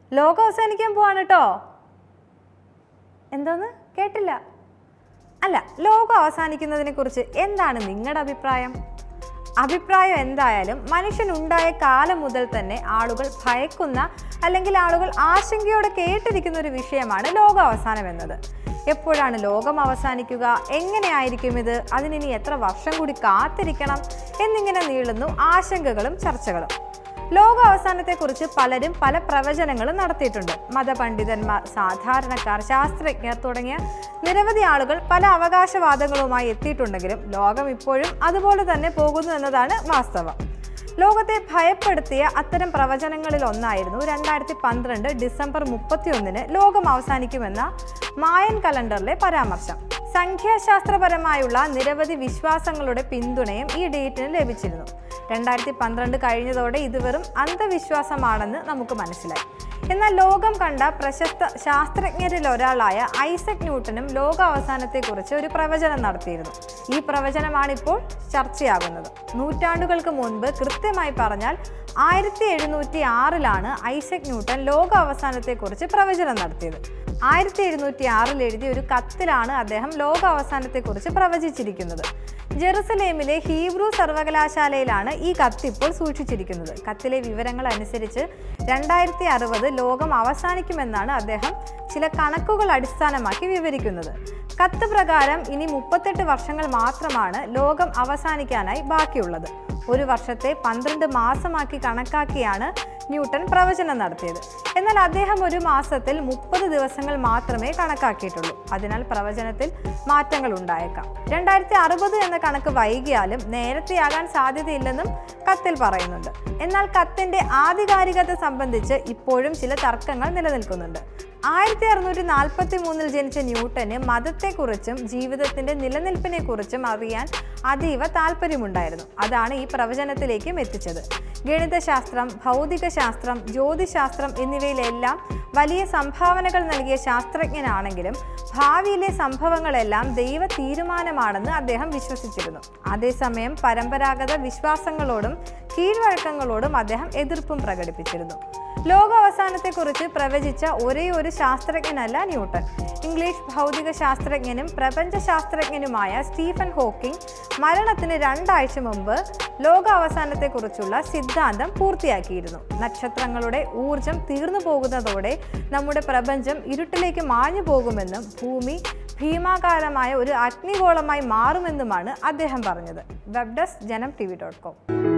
ലോകം അവസാനിക്കാൻ പോവാണ് കേട്ടോ എന്തോന്ന് കേട്ടില്ല അല്ല ലോകം അവസാനിക്കുന്നതിനെ കുറിച്ച് എന്താണ് നിങ്ങളുടെ അഭിപ്രായം അഭിപ്രായം എന്തായാലും മനുഷ്യനുണ്ടായ കാലം മുതൽ തന്നെ ആളുകൾ ഭയക്കുന്ന അല്ലെങ്കിൽ ആളുകൾ ആശങ്കയോടെ കേട്ടിരിക്കുന്ന ഒരു വിഷയമാണ് ലോകാവസാനം എന്നത് എപ്പോഴാണ് ലോകം അവസാനിക്കുക എങ്ങനെയായിരിക്കും ഇത് അതിനിനി എത്ര വർഷം കൂടി കാത്തിരിക്കണം എന്നിങ്ങനെ നീളുന്നു ആശങ്കകളും ചർച്ചകളും ലോക അവസാനത്തെക്കുറിച്ച് പലരും പല പ്രവചനങ്ങളും നടത്തിയിട്ടുണ്ട് മതപണ്ഡിതന്മാർ സാധാരണക്കാർ ശാസ്ത്രജ്ഞർ തുടങ്ങിയ നിരവധി ആളുകൾ പല അവകാശവാദങ്ങളുമായി എത്തിയിട്ടുണ്ടെങ്കിലും ലോകം ഇപ്പോഴും അതുപോലെ തന്നെ പോകുന്നു എന്നതാണ് വാസ്തവം ലോകത്തെ ഭയപ്പെടുത്തിയ അത്തരം പ്രവചനങ്ങളിൽ ഒന്നായിരുന്നു രണ്ടായിരത്തി പന്ത്രണ്ട് ഡിസംബർ മുപ്പത്തിയൊന്നിന് ലോകം അവസാനിക്കുമെന്ന മായൻ കലണ്ടറിലെ പരാമർശം സംഖ്യാശാസ്ത്രപരമായുള്ള നിരവധി വിശ്വാസങ്ങളുടെ പിന്തുണയും ഈ ഡേറ്റിന് ലഭിച്ചിരുന്നു രണ്ടായിരത്തി പന്ത്രണ്ട് കഴിഞ്ഞതോടെ ഇത് വെറും അന്ധവിശ്വാസമാണെന്ന് നമുക്ക് മനസ്സിലായി എന്നാൽ ലോകം കണ്ട പ്രശസ്ത ശാസ്ത്രജ്ഞരിൽ ഒരാളായ ഐസക് ന്യൂട്ടനും ലോക അവസാനത്തെക്കുറിച്ച് ഒരു പ്രവചനം നടത്തിയിരുന്നു ഈ പ്രവചനമാണ് ഇപ്പോൾ ചർച്ചയാകുന്നത് നൂറ്റാണ്ടുകൾക്ക് മുൻപ് കൃത്യമായി പറഞ്ഞാൽ ആയിരത്തി എഴുന്നൂറ്റി ആറിലാണ് ഐസക് ന്യൂട്ടൻ ലോക അവസാനത്തെക്കുറിച്ച് പ്രവചനം നടത്തിയത് ആയിരത്തി എഴുന്നൂറ്റി ആറിൽ എഴുതിയ ഒരു കത്തിലാണ് അദ്ദേഹം ലോക അവസാനത്തെക്കുറിച്ച് പ്രവചിച്ചിരിക്കുന്നത് ജെറുസലേമിലെ ഹീബ്രു സർവകലാശാലയിലാണ് ഈ കത്ത് ഇപ്പോൾ സൂക്ഷിച്ചിരിക്കുന്നത് കത്തിലെ വിവരങ്ങൾ അനുസരിച്ച് രണ്ടായിരത്തി അറുപത് ലോകം അവസാനിക്കുമെന്നാണ് അദ്ദേഹം ചില കണക്കുകൾ അടിസ്ഥാനമാക്കി വിവരിക്കുന്നത് കത്ത് പ്രകാരം ഇനി മുപ്പത്തെട്ട് വർഷങ്ങൾ മാത്രമാണ് ലോകം അവസാനിക്കാനായി ബാക്കിയുള്ളത് ഒരു വർഷത്തെ പന്ത്രണ്ട് മാസമാക്കി കണക്കാക്കിയാണ് ന്യൂട്ടൺ പ്രവചനം നടത്തിയത് എന്നാൽ അദ്ദേഹം ഒരു മാസത്തിൽ മുപ്പത് ദിവസങ്ങൾ മാത്രമേ കണക്കാക്കിയിട്ടുള്ളൂ അതിനാൽ പ്രവചനത്തിൽ മാറ്റങ്ങൾ ഉണ്ടായേക്കാം രണ്ടായിരത്തി അറുപത് എന്ന കണക്ക് വൈകിയാലും നേരത്തെയാകാൻ സാധ്യതയില്ലെന്നും കത്തിൽ പറയുന്നുണ്ട് എന്നാൽ കത്തിന്റെ ആധികാരികത സംബന്ധിച്ച് ഇപ്പോഴും ചില തർക്കങ്ങൾ നിലനിൽക്കുന്നുണ്ട് ആയിരത്തി അറുന്നൂറ്റി നാൽപ്പത്തി മൂന്നിൽ ജനിച്ച ന്യൂട്ടന് മതത്തെക്കുറിച്ചും ജീവിതത്തിന്റെ നിലനിൽപ്പിനെക്കുറിച്ചും അറിയാൻ അതീവ താല്പര്യമുണ്ടായിരുന്നു അതാണ് ഈ പ്രവചനത്തിലേക്കും എത്തിച്ചത് ഗണിതശാസ്ത്രം ഭൗതികശാസ്ത്രം ജ്യോതിശാസ്ത്രം എന്നിവയിലെല്ലാം വലിയ സംഭാവനകൾ നൽകിയ ശാസ്ത്രജ്ഞനാണെങ്കിലും ഭാവിയിലെ സംഭവങ്ങളെല്ലാം ദൈവ തീരുമാനമാണെന്ന് അദ്ദേഹം വിശ്വസിച്ചിരുന്നു അതേസമയം പരമ്പരാഗത വിശ്വാസങ്ങളോടും കീഴ്വഴക്കങ്ങളോടും അദ്ദേഹം എതിർപ്പും പ്രകടിപ്പിച്ചിരുന്നു ലോക അവസാനത്തെക്കുറിച്ച് പ്രവചിച്ച ഒരേ ഒരു ശാസ്ത്രജ്ഞനല്ല ന്യൂട്ടൺ ഇംഗ്ലീഷ് ഭൗതിക ശാസ്ത്രജ്ഞനും പ്രപഞ്ച ശാസ്ത്രജ്ഞനുമായ സ്റ്റീഫൻ ഹോക്കിംഗ് മരണത്തിന് രണ്ടാഴ്ച മുമ്പ് ലോക അവസാനത്തെക്കുറിച്ചുള്ള സിദ്ധാന്തം പൂർത്തിയാക്കിയിരുന്നു നക്ഷത്രങ്ങളുടെ ഊർജം തീർന്നു പോകുന്നതോടെ നമ്മുടെ പ്രപഞ്ചം ഇരുട്ടിലേക്ക് മാഞ്ഞു പോകുമെന്നും ഭൂമി ഭീമാകാരമായ ഒരു അഗ്നിഗോളമായി മാറുമെന്നുമാണ് അദ്ദേഹം പറഞ്ഞത് web desk Janam TV dot ഡോട്ട് കോം